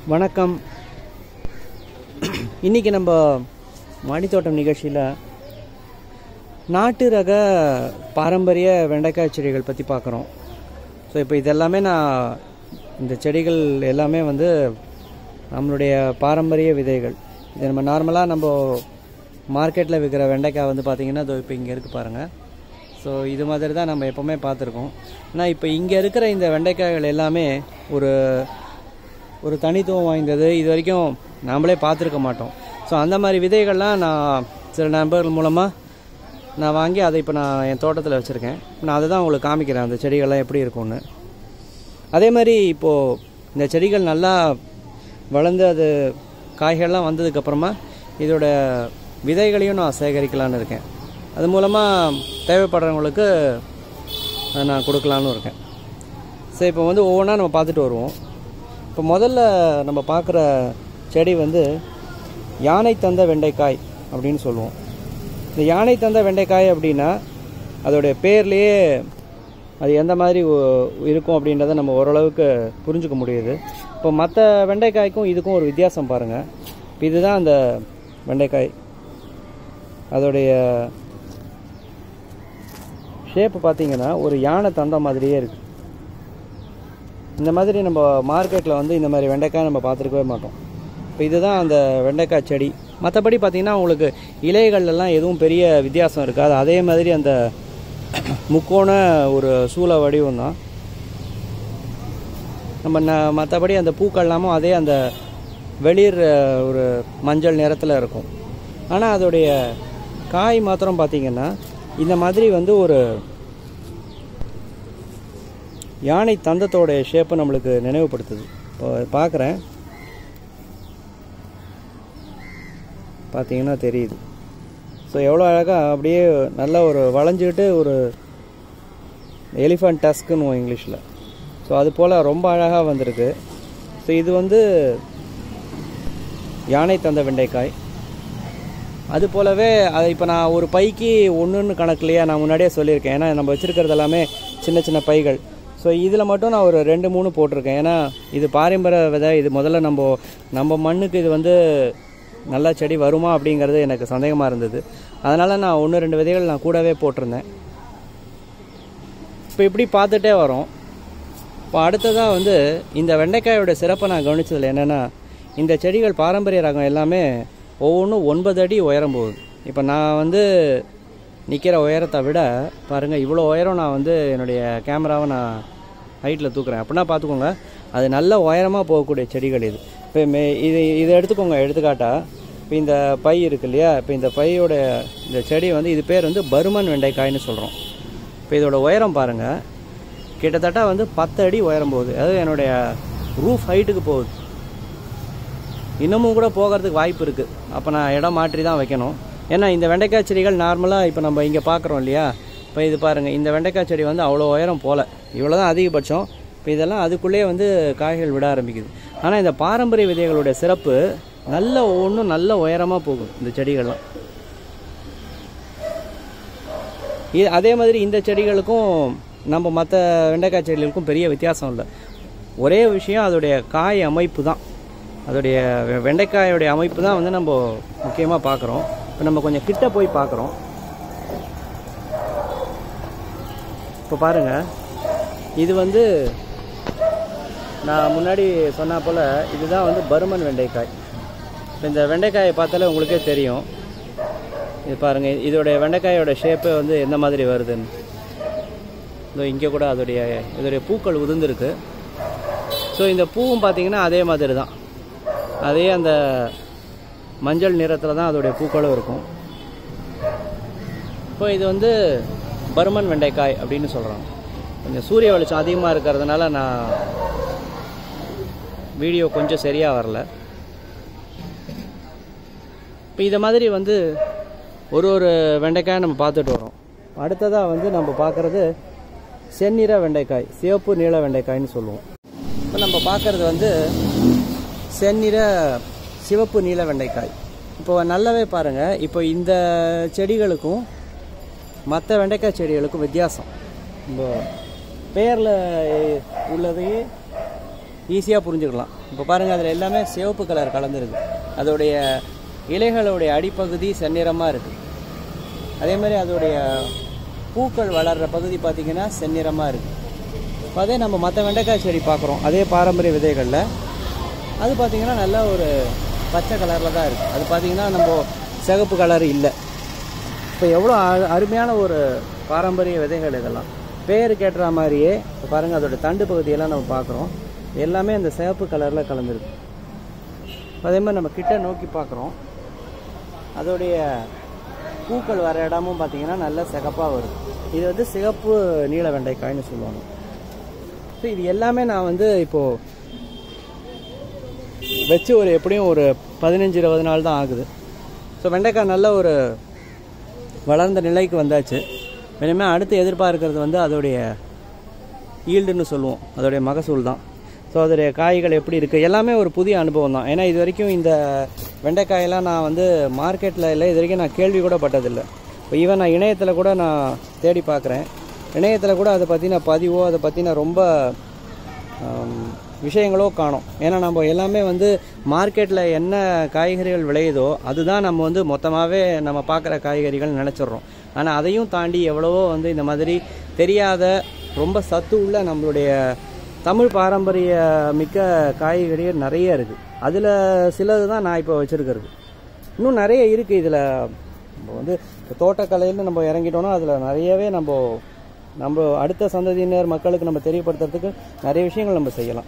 வணக்கம் இன்றைக்கி நம்ம மாடித்தோட்டம் நிகழ்ச்சியில் நாட்டு ரக பாரம்பரிய வெண்டைக்காய் செடிகள் பற்றி பார்க்குறோம் ஸோ இப்போ இதெல்லாமே நான் இந்த செடிகள் எல்லாமே வந்து நம்மளுடைய பாரம்பரிய விதைகள் இது நம்ம நார்மலாக நம்ம மார்க்கெட்டில் விற்கிற வெண்டைக்காய் வந்து பார்த்திங்கன்னா இதோ இப்போ இங்கே இருக்குது பாருங்கள் ஸோ இது மாதிரி தான் நம்ம எப்போவுமே பார்த்துருக்கோம் ஆனால் இப்போ இங்கே இருக்கிற இந்த வெண்டைக்காய்கள் எல்லாமே ஒரு ஒரு தனித்துவம் வாய்ந்தது இது வரைக்கும் நாமளே பார்த்துருக்க மாட்டோம் ஸோ அந்த மாதிரி விதைகள்லாம் நான் சில நண்பர்கள் மூலமாக நான் வாங்கி அதை இப்போ நான் என் தோட்டத்தில் வச்சுருக்கேன் நான் அதை தான் உங்களுக்கு காமிக்கிறேன் அந்த செடிகள்லாம் எப்படி இருக்கும்னு அதே மாதிரி இப்போது இந்த செடிகள் நல்லா வளர்ந்து அது காய்கள்லாம் வந்ததுக்கப்புறமா இதோட விதைகளையும் நான் சேகரிக்கலான்னு இருக்கேன் அது மூலமாக தேவைப்படுறவங்களுக்கு அதை நான் கொடுக்கலான்னு இருக்கேன் சரி இப்போ வந்து ஒவ்வொன்றா நம்ம பார்த்துட்டு வருவோம் இப்போ முதல்ல நம்ம பார்க்குற செடி வந்து யானை தந்த வெண்டைக்காய் அப்படின்னு சொல்லுவோம் இந்த யானை தந்த வெண்டைக்காய் அப்படின்னா அதோடைய பேர்லேயே அது எந்த மாதிரி ஒ- இருக்கும் அப்படின்றத நம்ம ஓரளவுக்கு புரிஞ்சுக்க முடியுது இப்போ மற்ற வெண்டைக்காய்க்கும் இதுக்கும் ஒரு வித்தியாசம் பாருங்கள் இப்போ இதுதான் அந்த வெண்டைக்காய் அதோடைய ஷேப்பு பார்த்தீங்கன்னா ஒரு யானை தந்த மாதிரியே இருக்குது இந்த மாதிரி நம்ம மார்க்கெட்டில் வந்து இந்த மாதிரி வெண்டைக்காய் நம்ம பார்த்துருக்கவே மாட்டோம் இப்போ இதுதான் அந்த வெண்டைக்காய் செடி மற்றபடி பார்த்தீங்கன்னா உங்களுக்கு இலைகள்லாம் எதுவும் பெரிய வித்தியாசம் இருக்காது அதே மாதிரி அந்த முக்கோண ஒரு சூள வடிவம் தான் நம்ம ந மற்றபடி அந்த பூக்கள் எல்லாமும் அதே அந்த வெளிர் அஹ், ஒரு மஞ்சள் நிறத்தில் இருக்கும் ஆனால் அதோடைய காய் மாத்திரம் பார்த்தீங்கன்னா இந்த மாதிரி வந்து ஒரு யானை தந்தத்தோடைய ஷேப்பை நம்மளுக்கு நினைவுபடுத்துது இப்போ பார்க்குறேன் பார்த்தீங்கன்னா தெரியுது ஸோ எவ்வளோ அழகாக அப்படியே நல்ல ஒரு வளைஞ்சிக்கிட்டு ஒரு எலிஃபண்ட் டஸ்க்குன்னு இங்கிலீஷில் ஸோ அது போல் ரொம்ப அழகாக வந்திருக்கு ஸோ இது வந்து யானை தந்த வெண்டைக்காய் அது போலவே அது இப்போ நான் ஒரு பைக்கு ஒன்றுன்னு கணக்குலையே நான் முன்னாடியே சொல்லியிருக்கேன் ஏன்னா நம்ம வச்சுருக்கிறது எல்லாமே சின்ன சின்ன பைகள் ஸோ இதில் மட்டும் நான் ஒரு ரெண்டு மூணு போட்டிருக்கேன் ஏன்னா இது பாரம்பரிய விதை இது முதல்ல நம்ம நம்ம மண்ணுக்கு இது வந்து நல்லா செடி வருமா அப்படிங்கிறது எனக்கு சந்தேகமாக இருந்தது அதனால் நான் ஒன்று ரெண்டு விதைகள் நான் கூடவே போட்டிருந்தேன் இப்போ இப்படி பார்த்துட்டே வரோம் இப்போ அடுத்ததாக வந்து இந்த வெண்டைக்காயோட சிறப்பை நான் கவனிச்சதில் என்னென்னா இந்த செடிகள் பாரம்பரிய ரகம் எல்லாமே ஒவ்வொன்றும் ஒன்பது அடி உயரம் போகுது இப்போ நான் வந்து நிற்கிற உயரத்தை விட பாருங்கள் இவ்வளோ உயரம் நான் வந்து என்னுடைய கேமராவை நான் ஹைட்டில் தூக்குறேன் அப்படின்னா பார்த்துக்கோங்க அது நல்ல உயரமாக போகக்கூடிய செடிகள் இது இப்போ மே இது இதை எடுத்துக்கோங்க எடுத்துக்காட்டா இப்போ இந்த பை இருக்கு இல்லையா இப்போ இந்த பையோட இந்த செடி வந்து இது பேர் வந்து பருமன் வெண்டைக்காய்னு சொல்கிறோம் இப்போ இதோட உயரம் பாருங்கள் கிட்டத்தட்ட வந்து பத்து அடி உயரம் போகுது அதாவது என்னுடைய ரூஃப் ஹைட்டுக்கு போகுது இன்னமும் கூட போகிறதுக்கு வாய்ப்பு இருக்குது அப்போ நான் இடம் மாற்றி தான் வைக்கணும் ஏன்னா இந்த வெண்டைக்காய் செடிகள் நார்மலாக இப்போ நம்ம இங்கே பார்க்குறோம் இல்லையா இப்போ இது பாருங்கள் இந்த வெண்டைக்காய் செடி வந்து அவ்வளோ உயரம் போகல இவ்வளோ தான் அதிகபட்சம் இப்போ இதெல்லாம் அதுக்குள்ளேயே வந்து காய்கள் விட ஆரம்பிக்குது ஆனால் இந்த பாரம்பரிய விதைகளுடைய சிறப்பு நல்ல ஒவ்வொன்றும் நல்ல உயரமாக போகும் இந்த செடிகள்லாம் இது அதே மாதிரி இந்த செடிகளுக்கும் நம்ம மற்ற வெண்டைக்காய் செடிகளுக்கும் பெரிய வித்தியாசம் இல்லை ஒரே விஷயம் அதோடைய காய் அமைப்பு தான் அதோடைய வெ- வெண்டைக்காயோடைய அமைப்பு தான் வந்து நம்ம முக்கியமாக பார்க்குறோம் இப்போ நம்ம கொஞ்சம் கிட்ட போய் பார்க்குறோம் இப்போ பாருங்கள் இது வந்து நான் முன்னாடி சொன்னா போல் இதுதான் வந்து பருமன் வெண்டைக்காய் இப்போ இந்த வெண்டைக்காயை பார்த்தாலே உங்களுக்கே தெரியும் இது பாருங்கள் இதோடைய வெண்டைக்காயோட ஷேப்பே வந்து எந்த மாதிரி வருதுன்னு இதோ இங்கே கூட அதோடைய இதோடைய பூக்கள் உதிர்ந்துருக்கு ஸோ இந்த பூவும் பார்த்தீங்கன்னா அதே மாதிரி தான் அதே அந்த மஞ்சள் நிறத்தில் தான் அதோடைய பூக்களும் இருக்கும் இப்போ இது வந்து பருமன் வெண்டைக்காய் அப்படின்னு சொல்கிறாங்க கொஞ்சம் சூரிய வெளிச்சம் அதிகமாக இருக்கிறதுனால நான் வீடியோ கொஞ்சம் சரியாக வரல இப்போ இதை மாதிரி வந்து ஒரு ஒரு வெண்டைக்காய் நம்ம பார்த்துட்டு வரோம் அடுத்ததாக வந்து நம்ம பார்க்குறது செந்நிற வெண்டைக்காய் சிவப்பு நீல வெண்டைக்காய்னு சொல்லுவோம் இப்போ நம்ம பார்க்குறது வந்து செந்நிற சிவப்பு நீல வெண்டைக்காய் இப்போ நல்லாவே பாருங்கள் இப்போ இந்த செடிகளுக்கும் மற்ற வெண்டைக்காய் செடிகளுக்கும் வித்தியாசம் இப்போ பேரில் உள்ளதையே ஈஸியாக புரிஞ்சுக்கலாம் இப்போ பாருங்கள் அதில் எல்லாமே சிவப்பு கலர் கலந்துருக்கு அதோடைய இலைகளுடைய அடிப்பகுதி செந்நிறமாக இருக்குது அதே மாதிரி அதோடைய பூக்கள் வளர்கிற பகுதி பார்த்திங்கன்னா செந்நிறமாக இருக்குது இப்போ அதே நம்ம மற்ற வெண்டைக்காய் செடி பார்க்குறோம் அதே பாரம்பரிய விதைகளில் அது பார்த்திங்கன்னா நல்ல ஒரு பச்சை கலரில் தான் இருக்குது அது பார்த்திங்கன்னா நம்ம சிகப்பு கலர் இல்லை இப்போ எவ்வளோ அரு- அருமையான ஒரு பாரம்பரிய விதைகள் இதெல்லாம் பேருக்கு ஏற்ற மாதிரியே இப்போ பாருங்கள் அதோட தண்டு பகுதியெல்லாம் நம்ம பார்க்குறோம் எல்லாமே அந்த சிவப்பு கலரில் கலந்துருக்கு அதே மாதிரி நம்ம கிட்ட நோக்கி பார்க்குறோம் அதோடைய பூக்கள் வர இடமும் பார்த்தீங்கன்னா நல்ல சிகப்பாக வருது இது வந்து சிகப்பு நீல வெண்டைக்காய்னு சொல்லுவாங்க ஸோ இது எல்லாமே நான் வந்து இப்போது வச்சு ஒரு எப்படியும் ஒரு பதினஞ்சு இருபது நாள் தான் ஆகுது ஸோ வெண்டைக்காய் நல்ல ஒரு வளர்ந்த நிலைக்கு வந்தாச்சு இனிமேல் அடுத்து எதிர்பார்க்கறது வந்து அதோடைய ஈல்டுன்னு சொல்லுவோம் அதோடைய மகசூல் தான் ஸோ அதோடைய காய்கள் எப்படி இருக்குது எல்லாமே ஒரு புதிய அனுபவம் தான் ஏன்னா இது வரைக்கும் இந்த வெண்டைக்காயெல்லாம் நான் வந்து மார்க்கெட்டில் இல்லை இது வரைக்கும் நான் கேள்வி கூட பட்டதில்லை இப்போ ஈவன் நான் இணையத்தில் கூட நான் தேடி பார்க்குறேன் இணையத்தில் கூட அதை பற்றின பதிவோ அதை பற்றின ரொம்ப ஆம், விஷயங்களோ காணும் ஏன்னா நம்ம எல்லாமே வந்து மார்க்கெட்டில் என்ன காய்கறிகள் விளையுதோ அதுதான் நம்ம வந்து மொத்தமாகவே நம்ம பார்க்குற காய்கறிகள் நினச்சிட்றோம் ஆனால் அதையும் தாண்டி எவ்வளவோ வந்து இந்த மாதிரி தெரியாத ரொம்ப சத்து உள்ள நம்மளுடைய தமிழ் பாரம்பரிய மிக்க காய்கறிகள் நிறைய இருக்குது அதில் சிலது தான் நான் இப்போ வச்சுருக்கிறது இன்னும் நிறைய இருக்குது இதில் நம்ம வந்து இப்போ தோட்டக்கலையில் நம்ம இறங்கிட்டோம்னா அதில் நிறையவே நம்ம நம்ம அடுத்த சந்ததியினர் மக்களுக்கு நம்ம தெரியப்படுத்துறதுக்கு நிறைய விஷயங்கள் நம்ம செய்யலாம்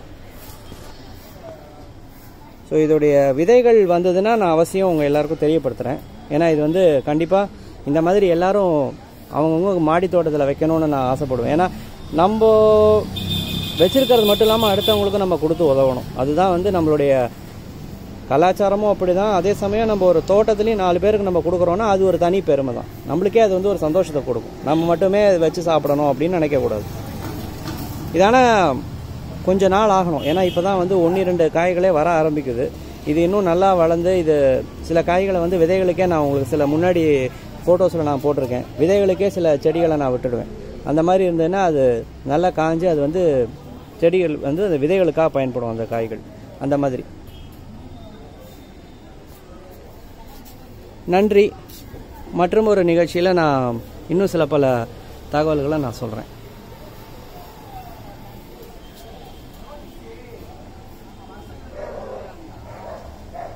ஸோ இதோடைய விதைகள் வந்ததுன்னா நான் அவசியம் உங்கள் எல்லாருக்கும் தெரியப்படுத்துகிறேன் ஏன்னா இது வந்து கண்டிப்பாக இந்த மாதிரி எல்லாரும் அவங்கவுங்க மாடி தோட்டத்தில் வைக்கணும்னு நான் ஆசைப்படுவேன் ஏன்னா நம்ம வச்சிருக்கிறது மட்டும் இல்லாமல் அடுத்தவங்களுக்கும் நம்ம கொடுத்து உதவணும் அதுதான் வந்து நம்மளுடைய கலாச்சாரமும் அப்படிதான் அதே சமயம் நம்ம ஒரு தோட்டத்துலேயும் நாலு பேருக்கு நம்ம கொடுக்குறோன்னா அது ஒரு தனி பெருமை தான் நம்மளுக்கே அது வந்து ஒரு சந்தோஷத்தை கொடுக்கும் நம்ம மட்டுமே அதை வச்சு சாப்பிடணும் அப்படின்னு நினைக்கக்கூடாது இதான கொஞ்ச நாள் ஆகணும் ஏன்னா இப்போ தான் வந்து ஒன்று ரெண்டு காய்களே வர ஆரம்பிக்குது இது இன்னும் நல்லா வளர்ந்து இது சில காய்களை வந்து விதைகளுக்கே நான் உங்களுக்கு சில முன்னாடி ஃபோட்டோஸில் நான் போட்டிருக்கேன் விதைகளுக்கே சில செடிகளை நான் விட்டுடுவேன் அந்த மாதிரி இருந்ததுன்னா அது நல்லா காஞ்சு அது வந்து செடிகள் வந்து அந்த விதைகளுக்காக பயன்படும் அந்த காய்கள் அந்த மாதிரி நன்றி மற்றும் ஒரு நிகழ்ச்சியில் நான் இன்னும் சில பல தகவல்களை நான் சொல்கிறேன்